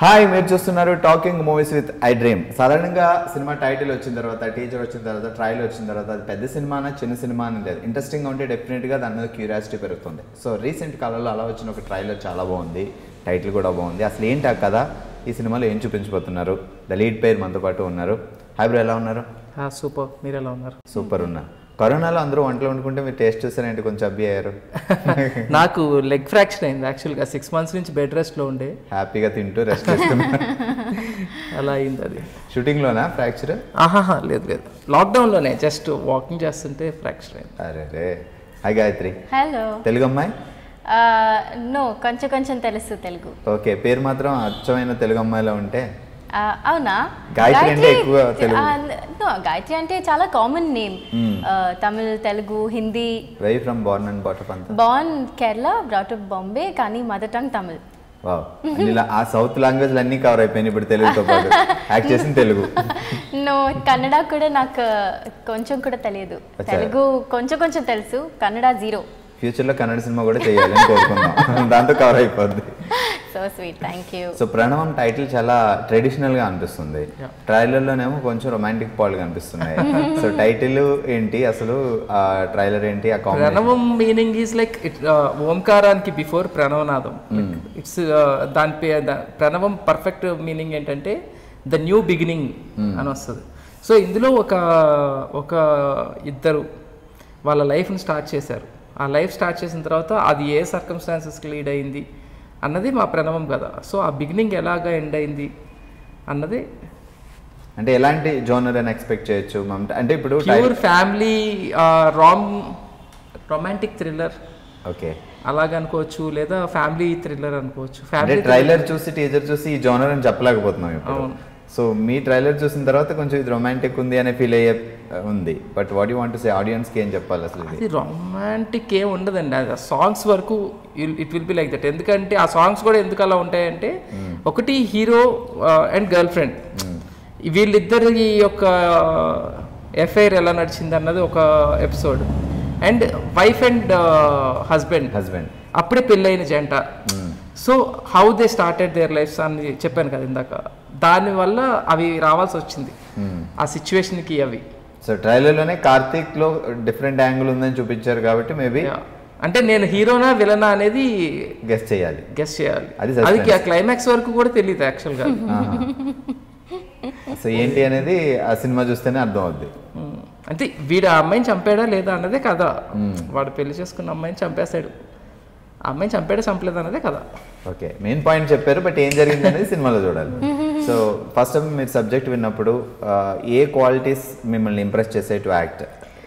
Hi మీరు చూస్తున్నారు talking movies with I dream సాధారణంగా సినిమా టైటిల్ వచ్చిన తర్వాత టీచర్ వచ్చిన తర్వాత ట్రైల్ వచ్చిన తర్వాత అది పెద్ద సినిమానా చిన్న సినిమా అని లేదు ఇంట్రెస్టింగ్గా ఉంటే డెఫినెట్గా దాని మీద క్యూరియాసిటీ పెరుగుతుంది సో రీసెంట్ కాలంలో అలా వచ్చిన ఒక ట్రైలర్ చాలా బాగుంది టైటిల్ కూడా బాగుంది అసలు ఏంటి ఆ కథ ఈ సినిమాలో ఏం చూపించబోతున్నారు ద లీడ్ పేరు మనతో పాటు ఉన్నారు హాయ్ బ్రో ఎలా ఉన్నారు సూపర్ మీరు ఎలా ఉన్నారు సూపర్ ఉన్నా కరోనాలో అందరూ వంటలు వండుకుంటే మీరు టేస్ట్ చూసారంటే కొంచెం అబ్బి అయ్యారు నాకు లెగ్ ఫ్రాక్చర్ అయింది యాక్చువల్గా సిక్స్ మంత్స్ నుంచి బెడ్ రెస్ట్లో ఉండే హ్యాపీగా తింటూ రెస్ట్ చేస్తున్నారు అలా అయింది అది షూటింగ్లోనా ఫ్రాక్చర్ ఆహాహా లేదు లేదు లాక్డౌన్లోనే జస్ట్ వాకింగ్ చేస్తుంటే ఫ్రాక్చర్ అయింది అరే రే హాయ్ గాయత్రి హలో తెలుగు అమ్మాయి నో కొంచెం కొంచెం తెలుసు తెలుగు ఓకే పేరు మాత్రం అచ్చమైన తెలుగు అమ్మాయిలో ఉంటే ఆ, అవునా గాయత్రి అంటే ఎక్కువ తెలుగు. నో గాయత్రి అంటే చాలా common name Tamil Telugu Hindi why from born and brought up అంతా బార్న్ కేరళ బ్రాటప్ బాంబే కానీ మదర్ టంగ్ తమిళ్ వావ్ ఇలా ఆ సౌత్ లాంగ్వేజ్ అన్ని కవర్ అయిపోయినాయి ఇప్పుడు తెలుగుతో పాటు యాక్ట్ చేసిన తెలుగు నో కన్నడ కూడా నాకు కొంచెం కూడా తెలియదు అచ్చా. తెలుగు కొంచెం కొంచెం తెలుసు కన్నడ జీరో ఫ్యూచర్లో కన్నడ సినిమా కూడా చేయాలని కోరుకుందాం దాంతో కవర్ అయిపోద్ది so sweet thank you so Pranavam title చాలా ట్రెడిషనల్ గా అనిపిస్తుంది ట్రైలర్లోనేమో కొంచెం రొమాంటిక్ పాల్ కనిపిస్తున్నాయి సో టైటిల్ ఏంటి అసలు ఆ ట్రైలర్ ఏంటి ఆ combination Pranavam meaning is like it ఓంకారానికి బిఫోర్ ప్రణవనాదం ఇట్స్ దాని పే దా- ప్రణవం పర్ఫెక్ట్ మీనింగ్ ఏంటంటే ద న్యూ బిగినింగ్ అని వస్తుంది సో ఇందులో ఒక ఒక ఇద్దరు వాళ్ళ లైఫ్ని స్టార్ట్ చేశారు ఆ లైఫ్ స్టార్ట్ చేసిన తర్వాత అది ఏ సర్కమ్స్టాన్సెస్కి లీడ్ అయింది అన్నది మా ప్రణవం కదా సో ఆ బిగినింగ్ ఎలాగా ఎండ్ అయింది అన్నది అంటే ఎలాంటి జోనర్ అని ఎక్స్పెక్ట్ చేయొచ్చు మమ్- అంటే ఇప్పుడు ప్యూర్ ఫ్యామిలీ రామ్ రొమాంటిక్ థ్రిల్లర్ ఓకే అలాగ అనుకోవచ్చు లేదా ఫ్యామిలీ థ్రిల్లర్ అనుకోవచ్చు అంటే ఫ్యామిలీ ట్రైలర్ చూసి టీజర్ చూసి ఈ జోనర్ అని చెప్పలేకపోతున్నాం ఇప్పుడు అవును. సో మీ ట్రైలర్ చూసిన తర్వాత కొంచెం ఇది రొమాంటిక్ ఉంది అనే ఫీల్ అయ్యే ఉంది but what you want say audience కి ఏం చెప్పాలి అసలు ఇది అది రొమాంటిక్ ఏం ఉండదండి అది సాంగ్స్ వరకు it will be like that ఎందుకంటే ఆ సాంగ్స్ కూడా ఎందుకు అలా ఉంటాయంటే ఒకటి హీరో అండ్ గర్ల్ ఫ్రెండ్ వీళ్ళిద్దరి యొక్క ఎఫ్ఐఆర్ ఎలా నడిచింది అన్నది ఒక episode and wife and husband husband అప్పుడే పెళ్ళైన జంట so how they started their lives అని చెప్పాను కదా ఇందాక దానివల్ల అవి రావాల్సి వచ్చింది ఆ సిచ్యువేషన్కి అవి సో ట్రైలర్ లోనే కార్తీక్ లో డిఫరెంట్ యాంగిల్ ఉందని చూపించారు కాబట్టి మేబీ Yeah. అంటే నేను హీరోనా విలనా అనేది గెస్ చేయాలి గెస్ చేయాలి అది అది suspense. క్లైమాక్స్ వరకు కూడా తెలియదు యాక్చువల్గా సో ఏంటి అనేది ఆ సినిమా చూస్తేనే అర్థం అవుద్ది అంటే వీడు ఆ అమ్మాయిని చంపాడా లేదా అన్నదే కదా వాడు పెళ్లి చేసుకున్న అమ్మాయిని చంపేశాడు ఆ అమ్మాయిని చంపాడా చంపలేదు అన్నదే కదా ఓకే మెయిన్ పాయింట్ చెప్పారు బట్ ఏం జరిగింది అనేది సినిమాలో చూడాలి సో ఫస్ట్ ఆఫ్ మీరు సబ్జెక్ట్ విన్నప్పుడు ఆ, ఏ క్వాలిటీస్ మిమ్మల్ని ఇంప్రెస్ చేసే టు యాక్ట్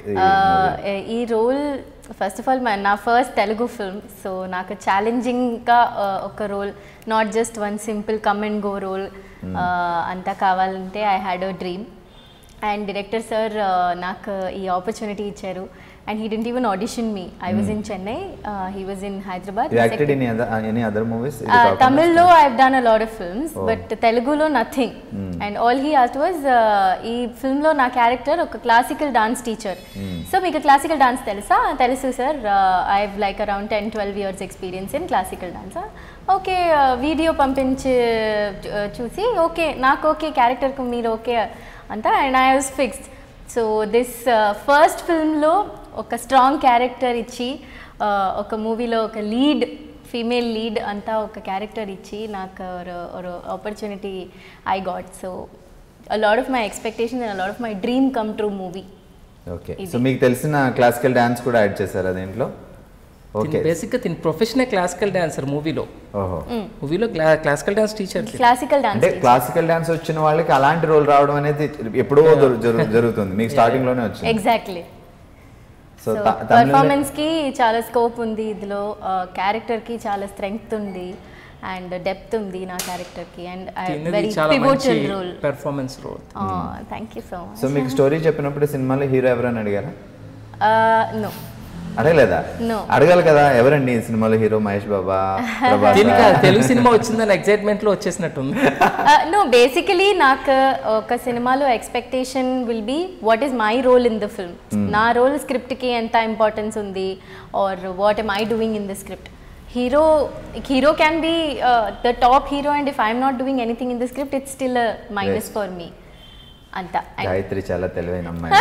ఈ రోల్ ఫస్ట్ ఆఫ్ ఆల్ నా ఫస్ట్ తెలుగు ఫిల్మ్ సో నాకు ఛాలెంజింగ్గా ఒక role not just one simple come and go role అంతా కావాలంటే I had a dream and director sir నాకు ఈ ఆపర్చునిటీ ఇచ్చారు and he didn't even audition me I was in Chennai he was in Hyderabad you acted in any other movies తమిళ్లో I done a lot of films but తెలుగులో nothing and all he asked was ఈ film లో నా character ఒక classical dance teacher so మీకు classical dance తెలుసా తెలుసు sir I have like around ten twelve years experience in classical dance okay video పంపించి uh, చూసి ఓకే నాకు ఓకే క్యారెక్టర్కు మీరు ఓకే అంతా and I was fixed so this first ఫిల్మ్లో ఒక స్ట్రాంగ్ క్యారెక్టర్ ఇచ్చి uh, ఒక మూవీలో ఒక లీడ్ ఫీమేల్ లీడ్ అంతా ఒక క్యారెక్టర్ ఇచ్చి నాకు ఒక opportunity I got so a lot of my expectation and lot of my dream come true movie okay so మీకు తెలిసిన క్లాసికల్ డాన్స్ కూడా యాడ్ చేశారా దీంట్లో ఓకే బేసిక్గా తిని ప్రొఫెషనల్ క్లాసికల్ డాన్సర్ మూవీలో ఓహో మూవీలో classical dance teacher classical dance అంటే క్లాసికల్ డాన్స్ వచ్చిన వాళ్ళకి అలాంటి రోల్ రావడం అనేది ఎప్పుడో జరు- జరు- జరుగుతుంది మీకు స్టార్టింగ్ లోనే వచ్చింది ఎగ్జాక్ట్లీ సో సో త- తమిళ పర్ఫార్మెన్స్ కి చాలా స్కోప్ ఉంది ఇందులో క్యారెక్టర్ కి చాలా స్ట్రెంగ్త్ ఉంది అండ్ డెప్త్ ఉంది నా క్యారెక్టర్ కి అండ్ తిన్నది వెరీ చాలా మంచి pivotal role performance role thank you so so మీకు స్టోరీ చెప్పినప్పుడు సినిమాలో హీరో ఎవరని అడిగారా మచ్ నో అడగలేదా No. అడగాలి కదా ఎవరండి ఈ సినిమాలో హీరో మహేష్ బాబా ప్రభాస్ దీనికి ఆ తెలుగు సినిమా వచ్చిందని ఎక్సైట్మెంట్ లో వచ్చేసినట్టుంది నో బేసికలీ నాకు ఒక సినిమాలో expectation will be what is my role in the film నా రోల్ స్క్రిప్ట్కి ఎంత ఇంపార్టెన్స్ ఉంది or what am I doing in the script hero hero can be uh, the top hero and if i'm not doing anything in the script it's still a minus Yes. for me anta Gayatri చాలా తెలివైన అమ్మాయి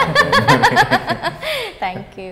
thank you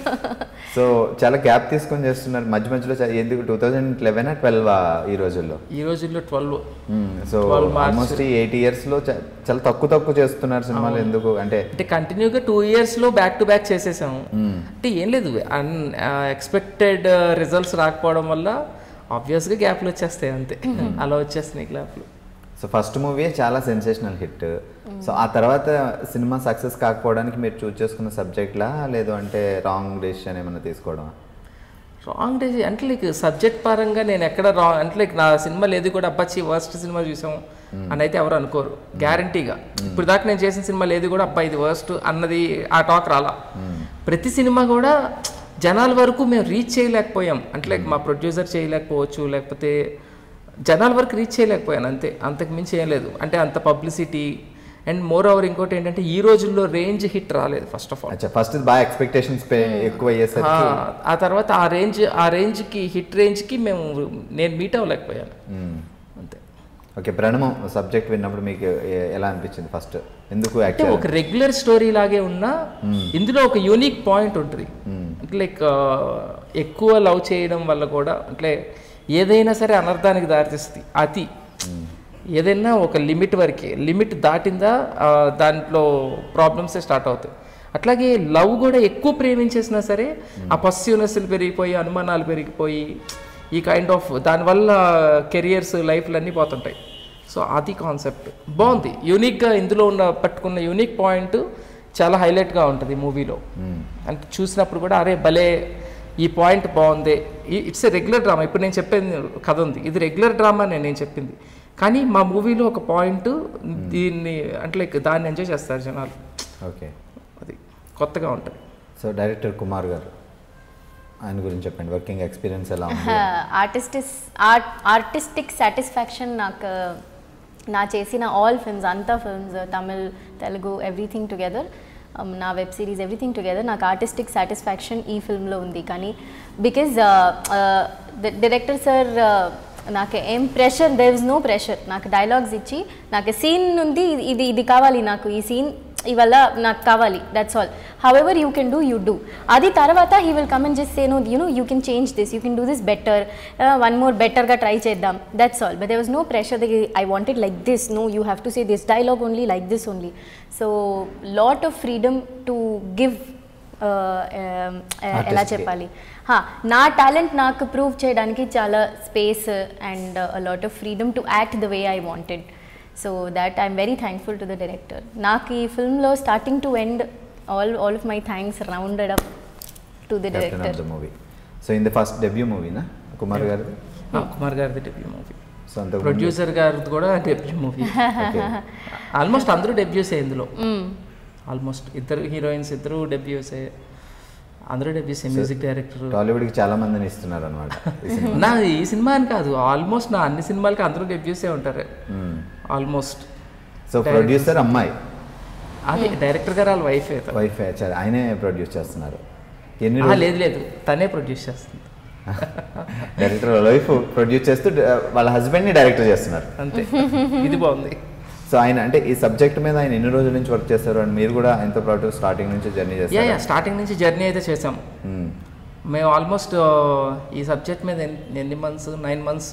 so చాలా gap తీసుకొని చేస్తున్నారు మధ్య మధ్యలో చా- ఎందుకు టూ థౌజండ్ లెవెన్ ట్వెల్వ్ ఈ రోజుల్లో ఈ రోజుల్లో twelve so 12 March. Almost eight years లో చా- చాలా తక్కువ తక్కువ చేస్తున్నారు సినిమాలు ఎందుకు అంటే అంటే కంటిన్యూగా టూ ఇయర్స్లో బ్యాక్ టు బ్యాక్ చేసేసాము అంటే ఏం లేదు అన్ ఎక్స్పెక్టెడ్ రిజల్ట్స్ రాకపోవడం వల్ల ఆబ్వియస్గా గ్యాప్లు వచ్చేస్తాయి అంతే అలా వచ్చేస్తున్నాయి గ్యాప్లు సో ఫస్ట్ మూవీ చాలా సెన్సేషనల్ హిట్ సో ఆ తర్వాత సినిమా సక్సెస్ కాకపోవడానికి మీరు చూస్ చేసుకున్న సబ్జెక్ట్లా లేదు అంటే రాంగ్ డెసిషన్ ఏమైనా తీసుకోవడం రాంగ్ డేస్ అంటే లైక్ సబ్జెక్ట్ పరంగా నేను ఎక్కడ రాంగ్ అంటే లైక్ నా సినిమాలు ఏది కూడా అబ్బాచి వర్స్ట్ సినిమా చూసాం అని అయితే ఎవరు అనుకోరు గ్యారంటీగా ఇప్పుడు దాకా నేను చేసిన సినిమాలు ఏది కూడా అబ్బా ఇది వర్స్ట్ అన్నది ఆ టాక్ రాలా ప్రతి సినిమా కూడా జనాల వరకు మేము రీచ్ చేయలేకపోయాం అంటే లైక్ మా ప్రొడ్యూసర్ చేయలేకపోవచ్చు లేకపోతే జనాల వరకు రీచ్ చేయలేకపోయాను అంతే అంతకు మించి ఏం లేదు అంటే అంత పబ్లిసిటీ అండ్ మోర్ ఓవర్ ఇంకోటి ఏంటంటే ఈ రోజుల్లో రేంజ్ హిట్ రాలేదు ఫస్ట్ ఆఫ్ ఆల్ అచ్చా ఫస్ట్ బాగా ఎక్స్పెక్టేషన్స్ ఎక్కువ అయ్యేసరికి ఆ, ఆ తర్వాత ఆ రేంజ్ ఆ రేంజ్కి హిట్ రేంజ్కి మేము నేను మీట్ అవ్వలేకపోయాను అంతే ఓకే ప్రణమం సబ్జెక్ట్ విన్నప్పుడు మీకు ఎ- ఎలా అనిపించింది ఫస్ట్ ఎందుకు అంటే యాక్చువల్ ఒక రెగ్యులర్ స్టోరీ లాగే ఉన్నా ఇందులో ఒక యూనిక్ పాయింట్ ఉంటుంది అంటే లైక్ ఎక్కువ లవ్ చేయడం వల్ల కూడా అంటే ఏదైనా సరే అనర్థానికి దారితీస్తుంది అతి ఏదైనా ఒక లిమిట్ వరకే లిమిట్ దాటిందా ఆ, దాంట్లో ప్రాబ్లమ్సే స్టార్ట్ అవుతాయి అట్లాగే లవ్ కూడా ఎక్కువ ప్రేమించేసినా సరే ఆ పస్సివ్నెస్లు పెరిగిపోయి అనుమానాలు పెరిగిపోయి ఈ కైండ్ ఆఫ్ దానివల్ల కెరియర్స్ లైఫ్లు అన్నీ పోతుంటాయి సో అది కాన్సెప్ట్ బాగుంది యూనిక్గా ఇందులో ఉన్న పట్టుకున్న యూనిక్ పాయింట్ చాలా హైలైట్గా ఉంటుంది మూవీలో అంటే చూసినప్పుడు కూడా అరే భలే ఈ పాయింట్ బాగుంది ఇట్స్ ఏ రెగ్యులర్ డ్రామా ఇప్పుడు నేను చెప్పేది కథ ఉంది ఇది రెగ్యులర్ డ్రామా నేను నేను చెప్పింది కానీ మా మూవీలో ఒక పాయింట్ దీన్ని అంటే లైక్ దాన్ని ఎంజాయ్ చేస్తారు జనాలు ఓకే అది కొత్తగా ఉంటుంది సో డైరెక్టర్ కుమార్ గారు ఆయన గురించి చెప్పండి వర్కింగ్ ఎక్స్పీరియన్స్ ఎలా ఉంది ఆర్టిస్టిస్ ఆర్ట్ ఆర్టిస్టిక్ సాటిస్ఫాక్షన్ నాకు నా చేసిన ఆల్ ఫిల్మ్స్ అంతా films Tamil Telugu everything together నా వెబ్ సిరీస్ ఎవ్రీథింగ్ టుగెదర్ నాకు ఆర్టిస్టిక్ సాటిస్ఫాక్షన్ ఈ ఫిల్మ్లో ఉంది కానీ బికాజ్ డైరెక్టర్ సార్ నాకు ఏం pressure there is no pressure నాకు డైలాగ్స్ ఇచ్చి నాకు సీన్ ఉంది ఇది ఇది కావాలి నాకు ఈ సీన్ ఇవల్ల నాకు కావాలి that's all however you can do you do అది తర్వాత he will come and just say no you know you can change this you can do this better one more బెటర్గా ట్రై చేద్దాం that's all but they was no pressure I wanted like this no you have to say this dialogue only like this only so lot of freedom to give ఎలా Artist కి. చెప్పాలి హా, నా talent నాకు prove చేయడానికి చాలా space and lot of freedom to act the way I wanted so that I'm very thankful to the director నాకు ఈ ఫిల్మ్లో starting to end all all of my thanks rounded up to the captain of director the movie so in the first debut మూవీనా కుమార్ గారు ఆ, కుమార్ గారిది debut movie so అంత producer గారిది కూడా debut movie almost అందరూ డెబ్యూసే ఇందులో ఆల్మోస్ట్ ఇద్దరు హీరోయిన్స్ ఇద్దరు డెబ్యూసే అందరూ డెబ్యూసే మ్యూజిక్ డైరెక్టర్ టాలీవుడ్కి చాలా మందిని ఇస్తున్నారు అనమాట నా ఈ సినిమా అని కాదు ఆల్మోస్ట్ నా అన్ని సినిమాలకి అందరూ డెబ్యూసే ఉంటారు ఆల్మోస్ట్ సో ప్రొడ్యూసర్ అమ్మాయి అదే డైరెక్టర్ గారు వాళ్ళ వైఫ్ అయితే వైఫ్ ఆయనే ప్రొడ్యూస్ చేస్తున్నారు ఎన్ని ఆ, లేదు లేదు తనే ప్రొడ్యూస్ చేస్తుంది డైరెక్టర్ వైఫ్ ప్రొడ్యూస్ చేస్తూ డ- వాళ్ళ హస్బెండ్ని డైరెక్టర్ చేస్తున్నారు అంతే ఇది బాగుంది సో ఆయన అంటే ఈ సబ్జెక్ట్ మీద ఆయన ఎన్ని రోజుల నుంచి వర్క్ చేస్తారు అండ్ మీరు కూడా ఆయనతో పాటు స్టార్టింగ్ నుంచి జర్నీ యా చేస్తారు యా స్టార్టింగ్ నుంచి జర్నీ అయితే చేసాం మేము ఆల్మోస్ట్ ఈ సబ్జెక్ట్ మీద ఎన్- ఎన్ని మంత్స్ నైన్ మంత్స్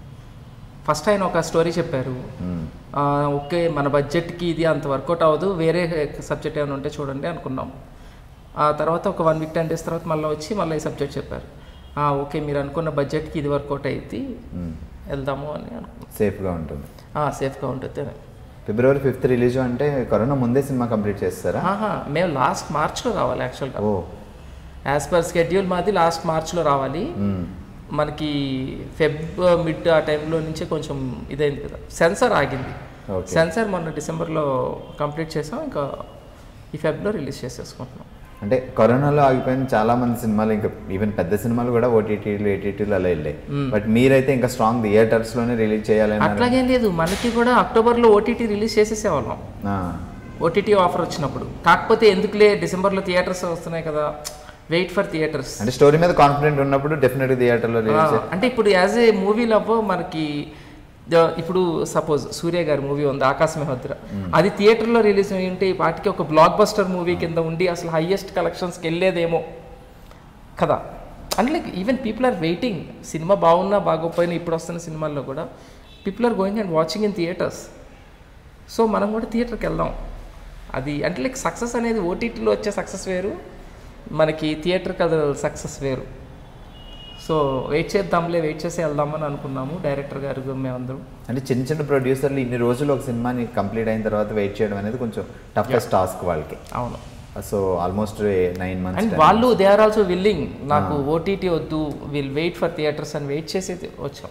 ఫస్ట్ ఆయన ఒక స్టోరీ చెప్పారు ఆ, ఓకే మన బడ్జెట్కి ఇది అంత వర్కౌట్ అవ్వదు వేరే సబ్జెక్ట్ ఏమైనా ఉంటే చూడండి అనుకున్నాం ఆ తర్వాత ఒక వన్ వీక్ టెన్ డేస్ తర్వాత మళ్ళీ వచ్చి మళ్ళీ ఈ సబ్జెక్ట్ చెప్పారు ఆ, ఓకే మీరు అనుకున్న బడ్జెట్కి ఇది వర్కౌట్ అయ్యింది వెళ్దాము అని అనుకున్నాం సేఫ్గా ఉంటుంది సేఫ్గా ఉంటుంది అని ఫిబ్రవరి ఫిఫ్త్ రిలీజ్ అంటే కరోనా ముందే సినిమా కంప్లీట్ చేస్తారా ఆహా, మేము లాస్ట్ మార్చ్లో రావాలి యాక్చువల్గా ఓ యాజ్ పర్ స్కెడ్యూల్ మాది లాస్ట్ మార్చ్లో రావాలి మనకి ఫెబ్ మిడ్ ఆ టైంలో నుంచే కొంచెం ఇదైంది కదా సెన్సార్ ఆగింది Okay. సెన్సార్ మొన్న డిసెంబర్లో కంప్లీట్ చేసాం ఇంకా ఈ ఫెబ్లో రిలీజ్ చేసేసుకుంటున్నాం అంటే కరోనాలో ఆగిపోయిన చాలా మంది సినిమాలు ఇంకా ఈవెన్ పెద్ద సినిమాలు కూడా ఓటీటీలు ఏటీటీలు అలా వెళ్ళాయి బట్ మీరైతే ఇంకా స్ట్రాంగ్ థియేటర్స్ లోనే రిలీజ్ చేయాలని అట్లాగేం లేదు మనకి కూడా అక్టోబర్లో ఓటీటీ రిలీజ్ చేసేసేవాళ్ళం ఓటీటీ ఆఫర్ వచ్చినప్పుడు కాకపోతే ఎందుకులే డిసెంబర్లో థియేటర్స్ వస్తున్నాయి కదా వెయిట్ ఫర్ థియేటర్స్ అంటే స్టోరీ మీద కాన్ఫిడెంట్ ఉన్నప్పుడు డెఫినెట్ థియేటర్లో రిలీజ్ అంటే ఇప్పుడు యాజ్ ఏ మూవీ లవ్ మనకి ద- ఇప్పుడు సపోజ్ సూర్య గారి మూవీ ఉంది ఆకాశ మెహోద్ర అది థియేటర్లో రిలీజ్ అయి ఉంటే వాటికి ఒక బ్లాక్ బస్టర్ మూవీ కింద ఉండి అసలు హైయెస్ట్ కలెక్షన్స్కి వెళ్ళేదేమో కదా అంటే like even people are waiting cinema బాగున్నా బాగోపోయినా ఇప్పుడు వస్తున్న సినిమాల్లో కూడా people are going and watching in theatres so మనం కూడా థియేటర్కి వెళ్దాం అది అంటే లైక్ సక్సెస్ అనేది ఓటీటీలో వచ్చే సక్సెస్ వేరు మనకి థియేటర్ కథ సక్సెస్ వేరు సో వెయిట్ చేద్దాంలే వెయిట్ చేసి వెళ్దామని అనుకున్నాము డైరెక్టర్ గారు మేమందరం అంటే చిన్న చిన్న ప్రొడ్యూసర్లు ఇన్ని రోజులు ఒక సినిమాని కంప్లీట్ అయిన తర్వాత వెయిట్ చేయడం అనేది కొంచెం టఫెస్ట్ టాస్క్ వాళ్ళకి అవును so almost nine and months వాళ్ళు దే ఆర్ ఆల్సో విల్లింగ్ నాకు ఓటీటీ వద్దు విల్ వెయిట్ ఫర్ థియేటర్స్ అని వెయిట్ చేసి వచ్చాం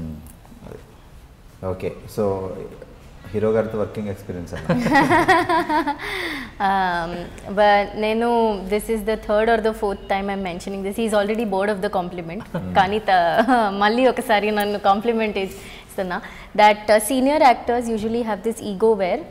ఓకే సో హీరో గారితో వర్కింగ్ ఎక్స్పీరియన్స్ అన్న బట్ నేను this is the third or the fourth time I'm mentioning this is already bored of the compliment కానీ త- మళ్ళీ ఒకసారి నన్ను కాంప్లిమెంట్ ఇస్తున్నా that senior actors usually have this ego where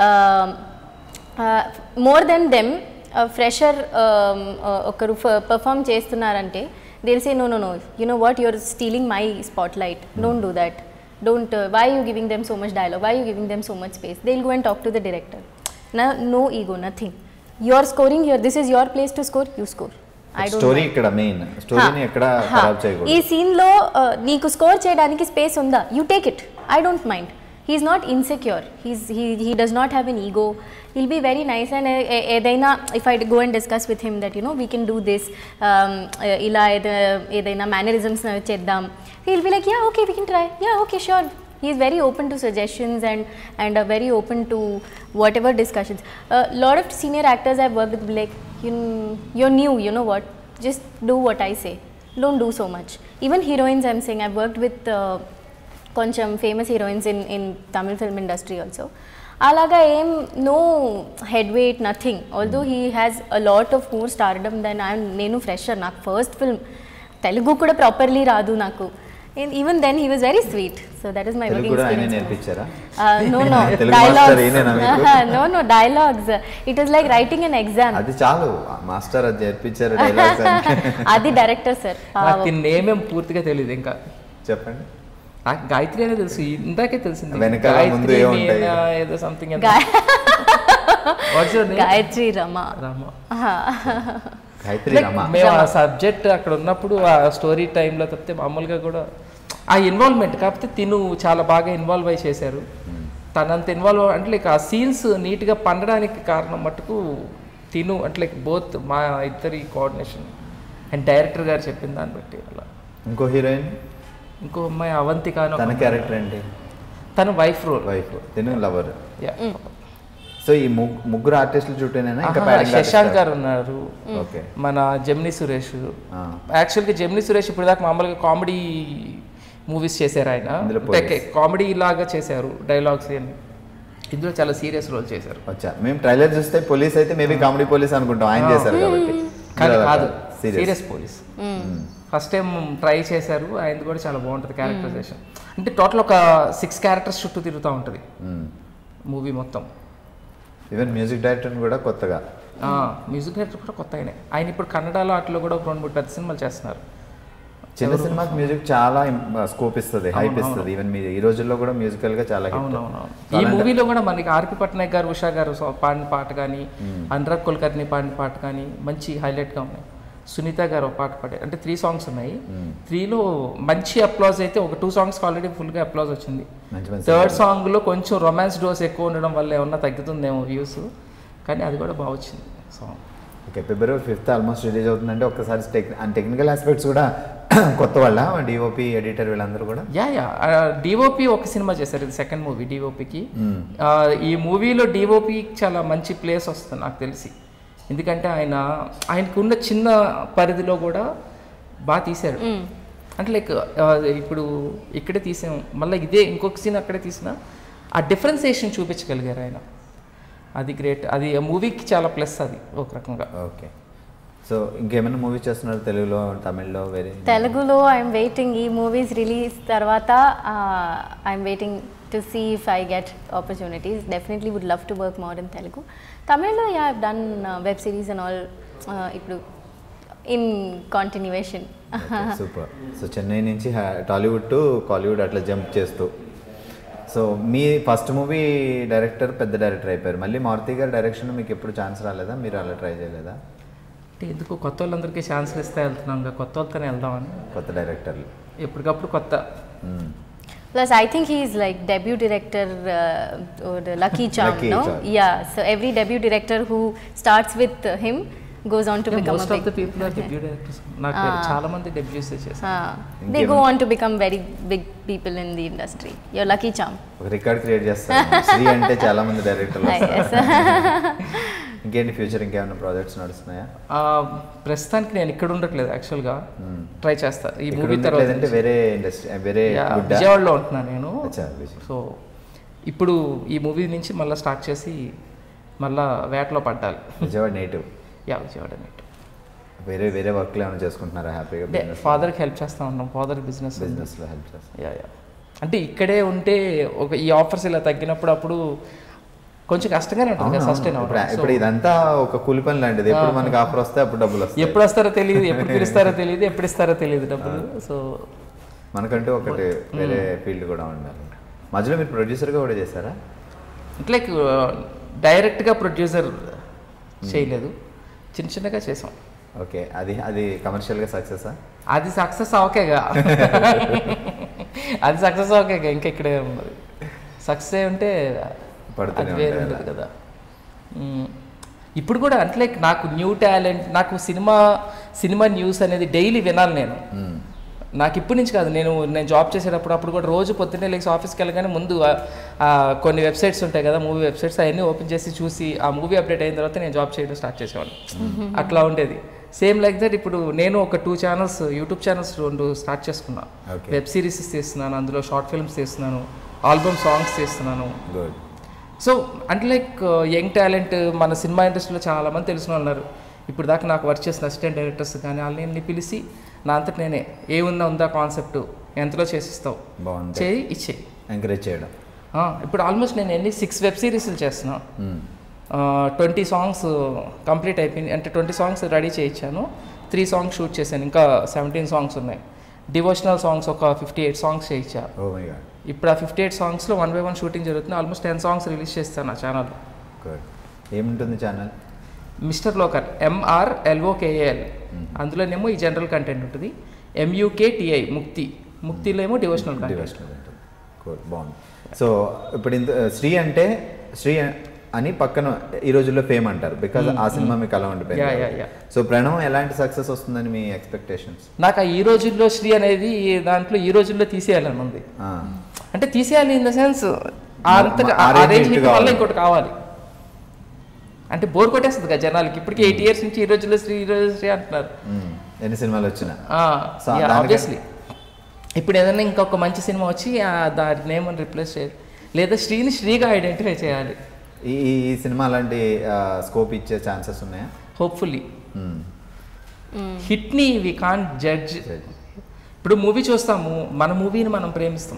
more than them fresher ఒకరు perform చేస్తున్నారంటే they'll say no no no you know what you're stealing my spotlight don't do that don't uh, why are you giving them so much dialogue why are you giving them so much space they'll go and talk to the director no, no ego nothing you're scoring here this is your place to score you score i don't story mind. ఇక్కడ main స్టోరీని ఎక్కడ హా, ఖరాబ్ ఈ చేయకూడదు సీన్లో నీకు score చేయడానికి స్పేస్ ఉందా you take it I don't mind he's not insecure he's he he does not have an ego will be very nice and ఏదైనా if I go and discuss with him that you know we can do this ఇలా ఏద- ఏదైనా mannerisms చేద్దాం he'll be like yeah okay we can try yeah okay sure he is very open to suggestions and and uh, very open to whatever discussions a lot of senior actors i've worked with be like you, you're new you know what just do what i say don't do so much even heroines i'm saying i've worked with uh, కొంచెం famous heroines in in Tamil film industry also అలాగా ఏం no head weight nothing although he has a lot of more stardom than I నేను fresher నాకు first film Telugu కూడా properly రాదు నాకు even then he was very sweet so that is my Telugu working కూడా ఆయన experience నేర్పించారా నో నో తెలుగు మాస్టర్ ఈయనేనా మీకు? Dialogues no no dialogues it was like writing an exam అది చాలు మాస్టర్ అది నేర్పించారు డైలాగ్స్ అది డైరెక్టర్ సార్ నాకు దీని నేమేం పూర్తిగా తెలియదు ఇంకా చెప్పండి నాకు గాయత్రి అనేది తెలుసు ఇందాకే తెలిసింది వెనకాల ముందు గాయత్రి ఏముంటాయి? మీనా ఏదో సంథింగ్ గా- what's your name Gayatri Rama Rama Gayatri Like, Rama మేము ఆ సబ్జెక్ట్ అక్కడ ఉన్నప్పుడు ఆ స్టోరీ టైంలో తప్పితే మామూలుగా కూడా ఆ ఇన్వాల్వ్మెంట్ కాకపోతే తిను చాలా బాగా ఇన్వాల్వ్ అయి చేశారు తనంత ఇన్వాల్వ్ అంటే లైక్ ఆ సీన్స్ నీట్గా పండడానికి కారణం మటుకు తిను అంటే లైక్ బోత్ మా ఇద్దరి కోఆర్డినేషన్ అండ్ డైరెక్టర్ గారు చెప్పిన దాన్ని బట్టి అలా ఇంకో హీరోయిన్ ఇంకో అమ్మాయి అవంతిక అని ఒక తన అమ్మాయి. క్యారెక్టర్ ఏంటి తన వైఫ్ రోల్ వైఫ్ తిను లవర్ సో ఈ ముగ్- ముగ్గురు ఆర్టిస్టుల చుట్టూనేనా ఇంకా శశాంక్ గారు ఉన్నారు ఓకే మన జమిని సురేష్ యాక్చువల్గా జమిని సురేష్ ఇప్పుడు దాకా మామూలుగా కామెడీ మూవీస్ చేశారు ఆయన ఇందులో కామెడీ లాగా చేశారు డైలాగ్స్ అని ఇందులో చాలా సీరియస్ రోల్ చేశారు వచ్చా మేము ట్రైలర్ చూస్తే పోలీస్ అయితే మేబీ కామెడీ పోలీస్ అనుకుంటాం ఆయన చేశారు కాబట్టి కానీ కాదు serious serious police first time try చేశారు ఆయనది కూడా చాలా బాగుంటుంది క్యారెక్టరైజేషన్ అంటే టోటల్ ఒక సిక్స్ క్యారెక్టర్స్ చుట్టూ తిరుగుతూ ఉంటుంది మూవీ మొత్తం ఈవెన్ మ్యూజిక్ డైరెక్టర్ కూడా కొత్తగా మ్యూజిక్ డైరెక్టర్ కూడా కొత్త ఆయనే ఆయన ఇప్పుడు కన్నడలో అట్లా కూడా ఒక రెండు మూడు పెద్ద సినిమాలు చేస్తున్నారు చిన్న సినిమాకి మ్యూజిక్ చాలా స్కోప్ ఇస్తుంది హైప్ ఇస్తుంది ఈవెన్ మీ ఈ రోజుల్లో కూడా మ్యూజికల్ గా చాలా హిట్ అవునవును ఈ మూవీలో కూడా మనకి ఆర్పి పట్నాయక్ గారు ఉషా గారు సో- పాడిన పాట కానీ అనురాగ్ కుల్కర్ని పాడిన పాట కానీ మంచి హైలైట్గా ఉన్నాయి సునీత గారు ఒక పాట పాడారు అంటే త్రీ సాంగ్స్ ఉన్నాయి త్రీలో మంచి అప్లాజ్ అయితే ఒక టూ సాంగ్స్కి ఆల్రెడీ ఫుల్గా అప్లాజ్ వచ్చింది మంచి మంచి థర్డ్ సాంగ్లో కొంచెం రొమాన్స్ డోస్ ఎక్కువ ఉండడం వల్ల ఏమన్నా తగ్గుతుందేమో వ్యూస్ కానీ అది కూడా బాగా వచ్చింది song okay February fifth almost release అవుతుందంటే ఒక్కసారి టెక్ టెక్నికల్ ఆస్పెక్ట్స్ కూడా కొత్త వాళ్ళ డిఓపి ఎడిటర్ వీళ్ళందరూ కూడా యా యా డిఓపి ఒక సినిమా చేశారు ఇది సెకండ్ మూవీ డిఓపికి ఈ మూవీలో డిఓపి చాలా మంచి ప్లేస్ వస్తుంది నాకు తెలిసి ఎందుకంటే ఆయన ఆయనకు ఉన్న చిన్న పరిధిలో కూడా బాగా తీశారు అంటే లైక్ ఇప్పుడు ఇక్కడే తీసాం మళ్ళీ ఇదే ఇంకొక సీన్ అక్కడే తీసిన ఆ డిఫరెన్సియేషన్ చూపించగలిగారు ఆయన అది గ్రేట్ అది మూవీకి చాలా ప్లస్ అది ఒక రకంగా ఓకే సో ఇంకేమైనా మూవీ చేస్తున్నారు తెలుగులో తమిళ్లో వేరే తెలుగులో ఐఎమ్ వెయిటింగ్ ఈ మూవీస్ రిలీజ్ తర్వాత I'm waiting to see if I get opportunities definitely would love to work more in Telugu తమిళ్లో yeah I've done web series and all ఇప్పుడు in continuation super so Chennai నుంచి హా- టాలీవుడ్ టు కాలీవుడ్ అట్లా jump చేస్తూ సో మీ first movie director పెద్ద director అయిపోయారు మళ్ళీ మారుతి గారి డైరెక్షన్ మీకు ఎప్పుడు ఛాన్స్ రాలేదా మీరు అలా ట్రై చేయలేదా అంటే ఎందుకు కొత్త వాళ్ళందరికీ ఛాన్స్లు ఇస్తే వెళ్తున్నాం ఇంకా కొత్త వాళ్ళతోనే వెళ్దామని కొత్త డైరెక్టర్లు ఎప్పటికప్పుడు కొత్త hmm. Plus I think he's like debut director lucky charm Lucky no charm. Yeah so every debut director who starts with him goes on to become most of the people are debut directors నాకు చాలా మంది debuts చేశారు they go on to become very big people in the industry your lucky charm ఒక record create చేస్తారు శ్రీ అంటే చాలా మంది డైరెక్టర్లు వస్తారు ఇంకేంటి ఫ్యూచర్ ఇంకేమైనా ప్రాజెక్ట్స్ నడుస్తున్నాయా ఆ, ప్రస్తుతానికి నేను ఇక్కడ ఉండట్లేదు యాక్చువల్గా ట్రై చేస్తా ఈ ఇక్కడ మూవీ ఉండట్లేదంటే తర్వాత వేరే ఇండస్ట్రీ వేరే Yeah, గుడ్డ విజయవాడలో ఉంటున్నాను నేను అచ్చా, విజయ్. సో ఇప్పుడు ఈ మూవీ నుంచి మళ్ళీ స్టార్ట్ చేసి మళ్ళా వేటలో పడ్డాలి విజయవాడ నేటివ్ యా విజయవాడ అన్నట్టు వేరే వేరే వర్క్లు ఏమైనా చేసుకుంటున్నారా హ్యాపీగా అంటే ఫాదర్కి హెల్ప్ చేస్తా ఉన్నాం ఫాదర్ బిజినెస్ బిజినెస్లో హెల్ప్ చేస్తారు యా యా అంటే ఇక్కడే ఉంటే ఒక ఈ ఆఫర్స్ ఇలా తగ్గినప్పుడు అప్పుడు కొంచెం కష్టంగానే ఉంటుంది కదా సస్టైన్ ఇప్పుడు అవ్వడం ఇప్పుడు ఇదంతా ఒక కూలి పని లాంటిది ఎప్పుడు మనకి ఆఫర్ వస్తే అప్పుడు డబ్బులు వస్తాయి ఎప్పుడు వస్తారో తెలియదు ఎప్పుడు పిలుస్తారో తెలియదు ఎప్పుడు ఇస్తారో తెలియదు డబ్బులు సో మనకంటూ ఒకటి వేరే ఫీల్డ్ కూడా ఉండాలి మధ్యలో మీరు ప్రొడ్యూసర్గా కూడా చేశారా ఇట్లా లైక్ డైరెక్ట్గా ప్రొడ్యూసర్ చేయలేదు చిన్న చిన్నగా చేసాం ఓకే అది అది కమర్షియల్గా సక్సెసా అది సక్సెస్ అవకేగా అది సక్సెస్ అవకేగా ఇంకా ఇక్కడే ఉన్నది సక్సెస్ ఉంటే పడుతూనే అది వేరే ఉంటాయి ఉంటుంది కదా మ్మ్. ఇప్పుడు కూడా అంటే లైక్ నాకు న్యూ టాలెంట్ నాకు సినిమా సినిమా న్యూస్ అనేది డైలీ వినాలి నేను నాకు ఇప్పటి నుంచి కాదు నేను నేను జాబ్ చేసేటప్పుడు అప్పుడు కూడా రోజు పొద్దున్నే లేచి ఆఫీస్కి వెళ్ళగానే ముందు ఆ- ఆ కొన్ని వెబ్సైట్స్ ఉంటాయి కదా మూవీ వెబ్సైట్స్ అవన్నీ ఓపెన్ చేసి చూసి ఆ మూవీ అప్డేట్ అయిన తర్వాత నేను జాబ్ చేయడం స్టార్ట్ చేసేవాడిని అట్లా ఉండేది సేమ్ లైక్ దట్ ఇప్పుడు నేను ఒక టూ ఛానల్స్ యూట్యూబ్ ఛానల్స్ రెండు స్టార్ట్ చేసుకున్నా Okay. వెబ్ సిరీస్ తీస్తున్నాను అందులో షార్ట్ ఫిల్మ్స్ తీస్తున్నాను ఆల్బమ్ సాంగ్స్ తీస్తున్నాను గుడ్ సో అంటే లైక్ యంగ్ టాలెంట్ మన సినిమా ఇండస్ట్రీలో చాలా మంది తెలిసిన వాళ్ళు ఉన్నారు ఇప్పుడు దాకా నాకు వర్క్ చేసిన అసిస్టెంట్ డైరెక్టర్స్ కానీ వాళ్ళని పిలిచి నా అంతటి నేనే ఏముందా ఉందా కాన్సెప్ట్ ఎంతలో చేసిస్తావు బాగుంది చేయి ఇచ్చేయి ఎంకరేజ్ చేయడం ఆ, ఇప్పుడు ఆల్మోస్ట్ నేను ఎన్ని సిక్స్ వెబ్ సిరీస్లు చేస్తున్నా మ్మ్. ట్వంటీ సాంగ్స్ కంప్లీట్ అయిపోయింది అంటే ట్వంటీ సాంగ్స్ రెడీ చేయించాను త్రీ సాంగ్స్ షూట్ చేశాను ఇంకా సెవెంటీన్ సాంగ్స్ ఉన్నాయి డివోషనల్ సాంగ్స్ ఒక ఫిఫ్టీ ఎయిట్ సాంగ్స్ చేయించా ఓ మై గాడ్ ఇప్పుడు ఆ ఫిఫ్టీ ఎయిట్ సాంగ్స్లో వన్ బై వన్ షూటింగ్ జరుగుతుంది ఆల్మోస్ట్ టెన్ సాంగ్స్ రిలీజ్ చేస్తాను నా ఛానల్లో గుడ్ ఏముంటుంది channel mister Lokal MR L O K A L అందులోనేమో ఈ జనరల్ కంటెంట్ ఉంటుంది ఎంయూకేటిఐ ముక్తి ముక్తిలో ఏమో డివోషనల్ కంటెంట్ డివోషనల్ ఉంటుంది Cool, బాగుంది సో ఇప్పుడు ఇంత శ్రీ అంటే శ్రీ అని పక్కన ఈ రోజుల్లో ఫేమ్ అంటారు బికాజ్ ఆ సినిమా మీకు అలా Yeah, yeah, ఉండిపోయింది yeah. సో ప్రణవ్ ఎలాంటి సక్సెస్ వస్తుందని మీ ఎక్స్పెక్టేషన్స్ నాకు ఆ ఈ రోజుల్లో శ్రీ అనేది దాంట్లో ఈ రోజుల్లో తీసేయాలని ఉంది అంటే తీసేయాలి ఇన్ ద సెన్స్ అంతగా ఆ ఆ range రేంజ్ hit హిట్ వల్ల కావాలి. ఇంకోటి కావాలి అంటే బోర్ కొట్టేస్తుంది కదా జనాలకి ఇప్పటికి ఎయిట్ ఇయర్స్ నుంచి ఈ రోజుల్లో శ్రీ ఈ రోజు శ్రీ అంటున్నారు ఎన్ని సినిమాలు వచ్చినా So, దానికై- ఆబ్వియస్లీ ఇప్పుడు ఏదైనా ఇంకొక మంచి సినిమా వచ్చి ఆ దాని నేమ్ రిప్లేస్ చేయాలి లేదా శ్రీని శ్రీగా ఐడెంటిఫై చేయాలి ఈ ఈ ఈ సినిమా అలాంటి స్కోప్ ఇచ్చే ఛాన్సెస్ ఉన్నాయా హోప్ఫుల్లీ మ్మ్. హిట్ని వి కాంట్ జడ్జ్ ఇప్పుడు మూవీ చూస్తాము మన మూవీని మనం ప్రేమిస్తాం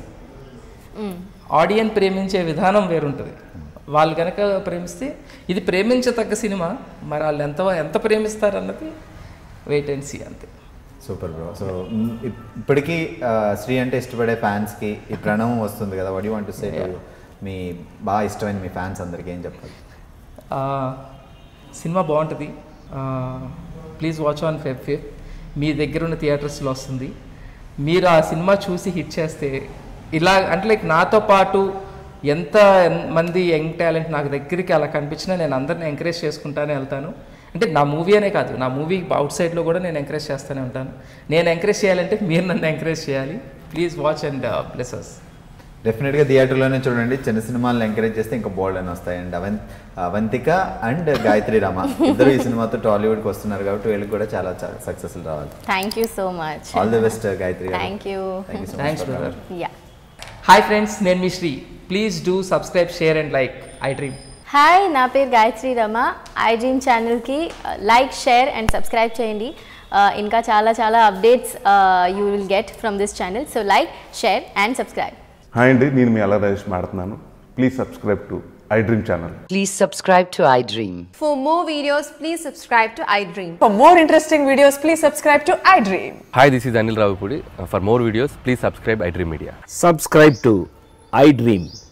ఆడియన్ ప్రేమించే విధానం వేరుంటుంది వాళ్ళు కనుక ప్రేమిస్తే ఇది ప్రేమించతగ్గ సినిమా మరి వాళ్ళు ఎంత ఎంత ప్రేమిస్తారు అన్నది వెయిట్ అండ్ సీ అంతే సూపర్ బ్రో సో ఇప్పటికీ ఆ, శ్రీ అంటే ఇష్టపడే ఫ్యాన్స్కి ఈ ప్రణవం వస్తుంది కదా వడి వాంట్ సే మీ బాగా ఇష్టమైన మీ ఫ్యాన్స్ అందరికీ ఏం చెప్పాలి ఆ, సినిమా బాగుంటుంది please watch on Feb fifth మీ దగ్గర ఉన్న థియేటర్స్లో వస్తుంది మీరు ఆ సినిమా చూసి హిట్ చేస్తే ఇలా అంటే లైక్ నాతో పాటు ఎంత ఎన్- మంది యంగ్ టాలెంట్ నాకు దగ్గరికి అలా కనిపించినా నేను అందరిని ఎంకరేజ్ చేసుకుంటానే వెళ్తాను అంటే నా మూవీ అనే కాదు నా మూవీ అవుట్ సైడ్లో కూడా నేను ఎంకరేజ్ చేస్తూనే ఉంటాను నేను ఎంకరేజ్ చేయాలంటే మీరు నన్ను ఎంకరేజ్ చేయాలి ప్లీజ్ వాచ్ అండ్ బ్లెసెస్ డెఫినెట్గా థియేటర్లోనే చూడండి చిన్న సినిమాలను ఎంకరేజ్ చేస్తే ఇంకా బోల్డ్ అని వస్తాయి అండ్ అవన్ అవంతిక అండ్ గాయత్రి రామ ఇద్దరు ఈ సినిమాతో టాలీవుడ్కి వస్తున్నారు కాబట్టి వీళ్ళకి కూడా చాలా సక్సెస్ఫుల్ రావాలి thank you so much all the best Gayatri garu thank you thank you so thanks much brother yeah hi friends నేను మీ Sri please do subscribe share and like I dream hi నా పేరు గాయత్రి రమ ఐ డ్రీమ్ ఛానల్కి లైక్ షేర్ అండ్ సబ్స్క్రైబ్ చేయండి Uh, ఇంకా చాలా చాలా updates you will get from this channel so like share and subscribe hi అండి నేను మీ అలా Rajesh మాడుతున్నాను please subscribe to I dream channel Please subscribe to iDream. For more videos, please subscribe to iDream. For more interesting videos, please subscribe to iDream. Hi, this is Anil Ravipudi. Uh, For more videos, please subscribe iDream Media. subscribe to iDream.